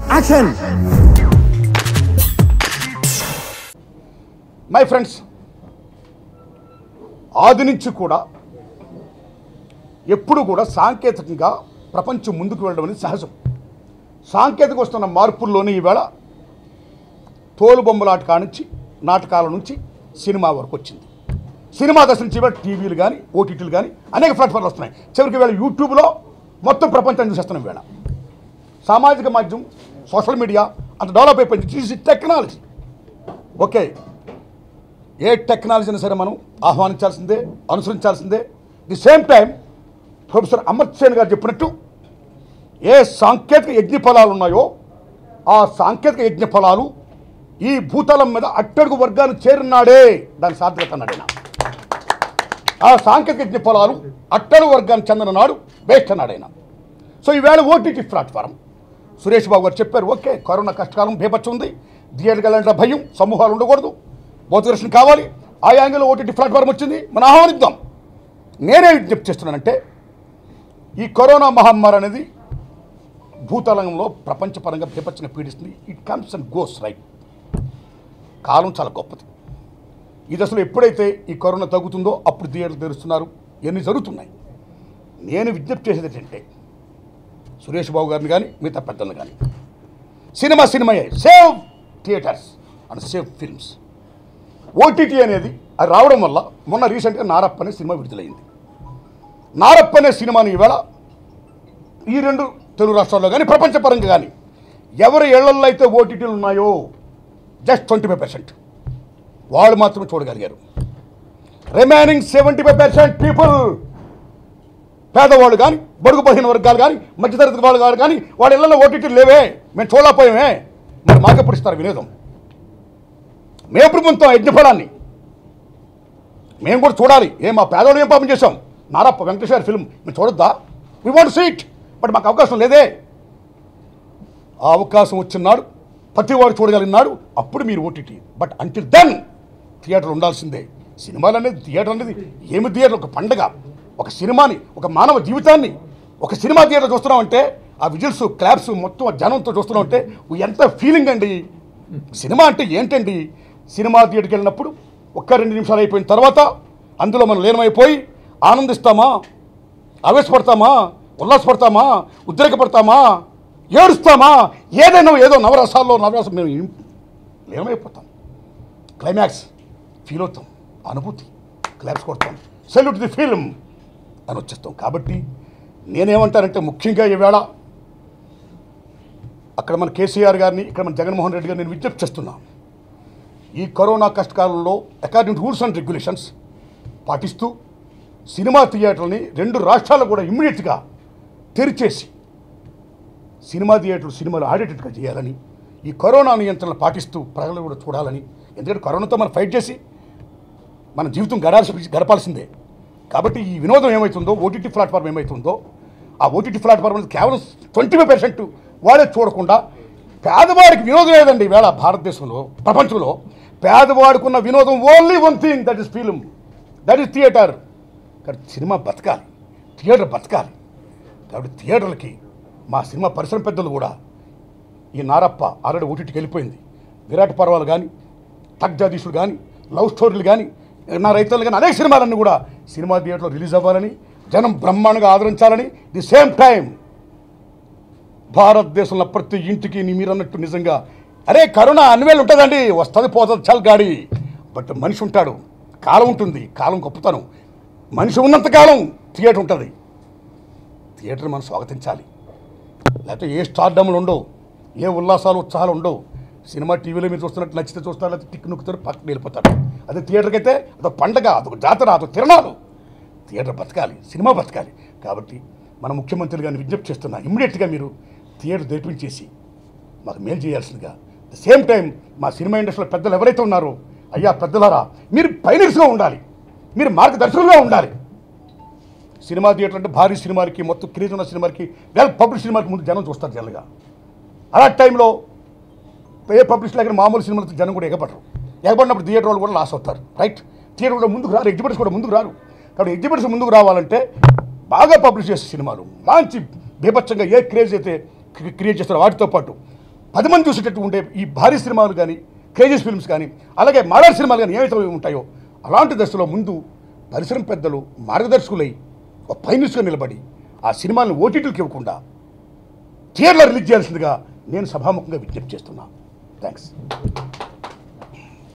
Action my friends ఆది నుంచి కూడా ఎప్పుడు కూడా సాంకేతికంగా ప్రపంచం ముందుకు వెళ్ళడం అనేది సహజం సాంకేతిక వస్తున్న మార్పుల్లోనే ఈవేళ తోలుబొమ్మలాట కానుంచి నాటకాల నుంచి సినిమా వరకు వచ్చింది సినిమా దశ నుంచి ఇవాళ టీవీలు కానీ ఓటీటీలు కానీ అనేక ప్లాట్ఫామ్లు వస్తున్నాయి చివరికి వేళ యూట్యూబ్లో మొత్తం ప్రపంచం చూసేస్తున్నాం వేళ సామాజిక మాధ్యమం సోషల్ మీడియా అంత డెవలప్ అయిపోయింది దిస్ ఇస్ టెక్నాలజీ ఓకే ఏ టెక్నాలజీని సరే మనం ఆహ్వానించాల్సిందే అనుసరించాల్సిందే the same time professor Amartya Sen గారు చెప్పినట్టు ఏ సాంకేతిక యజ్ఞ ఫలాలు ఉన్నాయో ఆ సాంకేతిక యజ్ఞ ఫలాలు ఈ భూతలం మీద అట్టడుగు వర్గాన్ని చేరినాడే దాని సార్థకత అన్నాడు ఆయన. ఆ సాంకేతిక యజ్ఞ ఫలాలు అట్టడుగు వర్గానికి చెందిన నాడు వేస్ట్ అన్నాడు ఆయన సో ఈవేళ ఓటీటీ ప్లాట్ఫారం సురేష్ బాబు గారు చెప్పారు ఓకే కరోనా కష్టకాలం బేపచ్చు ఉంది థియేటర్కి వెళ్ళాలంటే భయం సమూహాలు ఉండకూడదు మోటివేషన్ కావాలి ఆ యాంగిల్లో ఓటీటీ ప్లాట్ఫారం వచ్చింది మనం ఆహ్వానిద్దాం నేనే విజ్ఞప్తి చేస్తున్నానంటే ఈ కరోనా మహమ్మారి అనేది భూతలంలో ప్రపంచపరంగా బీపచ్చంగా పీడిస్తుంది it comes and goes right కాలం చాలా గొప్పది ఇది అసలు ఎప్పుడైతే ఈ కరోనా తగ్గుతుందో అప్పుడు థియేటర్లు తెరుస్తున్నారు ఇవన్నీ జరుగుతున్నాయి నేను విజ్ఞప్తి చేసేది ఏంటంటే సురేష్ బాబు గారిని కానీ మిగతా పెద్దలను కానీ సినిమా సినిమాయే save theatres and save films OTT అనేది అది రావడం వల్ల మొన్న రీసెంట్గా నారప్ప అనే సినిమా విడుదలైంది నారప్ప అనే సినిమాని ఈవేళ ఈ రెండు తెలుగు రాష్ట్రాల్లో కానీ ప్రపంచపరంగా కానీ ఎవరి ఏళ్లలో అయితే ఓటీటీలు ఉన్నాయో జస్ట్ ట్వంటీ ఫైవ్ పర్సెంట్ వాళ్ళు మాత్రమే చూడగలిగారు remaining seventy five percent people పేదవాళ్ళు కానీ బడుగు బలహీన వర్గాలు కానీ మధ్యతరగతి వాళ్ళు కాదు కానీ వాళ్ళ ఇళ్లలో ఓటీటీలు లేవే మేము చూడలేకపోయామే మరి మాకెప్పుడు ఇస్తారు వినోదం మేము ఎప్పుడు పొందుతాం యజ్ఞఫలాన్ని మేము కూడా చూడాలి ఏం మా పేదవాళ్ళు ఏం పాపం చేశాం నారప్ప వెంకటేశ్వర ఫిల్మ్ మేము చూడొద్దా వీ వాంట్ సీట్ బట్ మాకు అవకాశం లేదే ఆ అవకాశం వచ్చినాడు ప్రతివాడు చూడగలిగినాడు అప్పుడు మీరు OTT but until then theatre ఉండాల్సిందే సినిమాలు అనేది థియేటర్ అనేది ఏమి థియేటర్ ఒక పండగ ఒక సినిమాని ఒక మానవ జీవితాన్ని ఒక సినిమా థియేటర్ చూస్తున్నామంటే ఆ విజిల్స్ క్లాప్స్ మొత్తం ఆ జనంతో చూస్తున్నామంటే ఎంత ఫీలింగ్ అండి సినిమా అంటే ఏంటండి సినిమా థియేటర్కి వెళ్ళినప్పుడు ఒక్క రెండు నిమిషాలు అయిపోయిన తర్వాత అందులో మనం లీనమైపోయి ఆనందిస్తామా ఆవేశపడతామా ఉల్లాసపడతామా ఉద్రేకపడతామా ఏడుస్తామా ఏదైనా ఏదో నవరసాల్లో నవరసం మేము ఇం- లీనమైపోతాం క్లైమాక్స్ ఫీల్ అవుతాం అనుభూతి క్లాప్స్ కొడతాం సెల్యూట్ ది ఫిల్మ్ అని వచ్చేస్తాం కాబట్టి నేనేమంటానంటే ముఖ్యంగా ఈవేళ అక్కడ మన కేసీఆర్ గారిని ఇక్కడ మన జగన్మోహన్ రెడ్డి గారిని నేను విజ్ఞప్తి చేస్తున్నా ఈ కరోనా కష్టకాలంలో according to rules and regulations పాటిస్తూ సినిమా థియేటర్ని రెండు రాష్ట్రాలు కూడా ఇమ్మీడియట్గా తెరిచేసి సినిమా థియేటర్లు సినిమాలు ఆడేటట్టుగా చేయాలని ఈ కరోనా నియంత్రణ పాటిస్తూ ప్రజలు కూడా చూడాలని ఎందుకంటే కరోనాతో మనం ఫైట్ చేసి మన జీవితం గడాల్సి గడపాల్సిందే కాబట్టి ఈ వినోదం ఏమవుతుందో ఓటీటీ ప్లాట్ఫామ్ ఏమవుతుందో ఆ ఓటీటీ ప్లాట్ఫామ్ అనేది కేవలం ట్వంటీ ఫైవ్ పర్సెంట్ వాళ్ళే చూడకుండా పేదవాడికి వినోదం ఏదండి ఈవేళ భారతదేశంలో ప్రపంచంలో పేదవాడికి ఉన్న వినోదం only one thing that is film that is theatre కానీ సినిమా బతకాలి థియేటర్ బతకాలి కాబట్టి థియేటర్లకి మా సినిమా పరిశ్రమ పెద్దలు కూడా ఈ నారప్ప ఆల్రెడీ ఓటీటీకి వెళ్ళిపోయింది విరాట్ పర్వాలు కానీ తగ్జాధీశుడు కానీ లవ్ స్టోరీలు కానీ నా రైతులు కానీ అనేక సినిమాలన్నీ కూడా సినిమా థియేటర్లో రిలీజ్ అవ్వాలని జనం బ్రహ్మాండంగా ఆదరించాలని ది సేమ్ టైం భారతదేశంలో ప్రతి ఇంటికి నీ మీరు అన్నట్టు నిజంగా అరే కరోనా అన్వేలు ఉంటుందండి వస్తుంది పోతుంది చల్ గాడి బట్ మనిషి ఉంటాడు కాలం ఉంటుంది కాలం గొప్పతనం మనిషి ఉన్నంతకాలం థియేటర్ ఉంటుంది థియేటర్ మనం స్వాగతించాలి లేకపోతే ఏ స్టార్డమ్లు ఉండవు ఏ ఉల్లాసాలు ఉత్సాహాలు ఉండవు సినిమా టీవీలో మీరు చూస్తున్నట్టు నచ్చితే చూస్తారు లేకపోతే టిక్ నొక్కుతారు పక్కన వెళ్ళిపోతారు అదే థియేటర్కి అయితే అదొక పండగ అదొక జాతర అదొక తిరణాలు థియేటర్ బతకాలి సినిమా బతకాలి కాబట్టి మన ముఖ్యమంత్రి గారిని విజ్ఞప్తి చేస్తున్నా ఇమ్మీడియట్గా మీరు థియేటర్ తెరిపించేసి మాకు మేలు చేయాల్సిందిగా ద సేమ్ టైం మా సినిమా ఇండస్ట్రీలో పెద్దలు ఎవరైతే ఉన్నారో అయ్యా పెద్దలారా మీరు పైనర్స్గా ఉండాలి మీరు మార్గదర్శకులుగా ఉండాలి సినిమా థియేటర్ అంటే భారీ సినిమాలకి మొత్తం క్రేజ్ ఉన్న సినిమాలకి వెల్ పబ్లిక్ సినిమాలకి ముందు జనం చూస్తారు జనరల్గా అలాంటి టైంలో ఏ పబ్లిష్ లేక మామూలు సినిమాలతో జనం కూడా ఎగపడరు ఎగబడినప్పుడు థియేటర్ వాళ్ళు కూడా లాస్ అవుతారు రైట్ థియేటర్ కూడా ముందుకు రారు ఎగ్జిబిట్స్ కూడా ముందుకు రారు కాబట్టి ఎగ్జిబిట్స్ ముందుకు రావాలంటే బాగా పబ్లిష్ చేసే సినిమాలు మంచి బీభత్సంగా ఏ క్రేజ్ అయితే క్రి- క్రియేట్ చేస్తారో వాటితో పాటు పది మంది చూసేటట్టు ఉండే ఈ భారీ సినిమాలు కానీ క్రేజీస్ ఫిల్మ్స్ కానీ అలాగే మలర్ సినిమాలు కానీ ఏవైతే ఉంటాయో అలాంటి దశలో ముందు పరిశ్రమ పెద్దలు మార్గదర్శకులై ఒక పైనుసుగా నిలబడి ఆ సినిమాలను ఓటీటీలకు ఇవ్వకుండా థియేటర్లో రిలీజ్ చేయాల్సిందిగా నేను సభాముఖంగా విజ్ఞప్తి చేస్తున్నా థ్యాంక్స్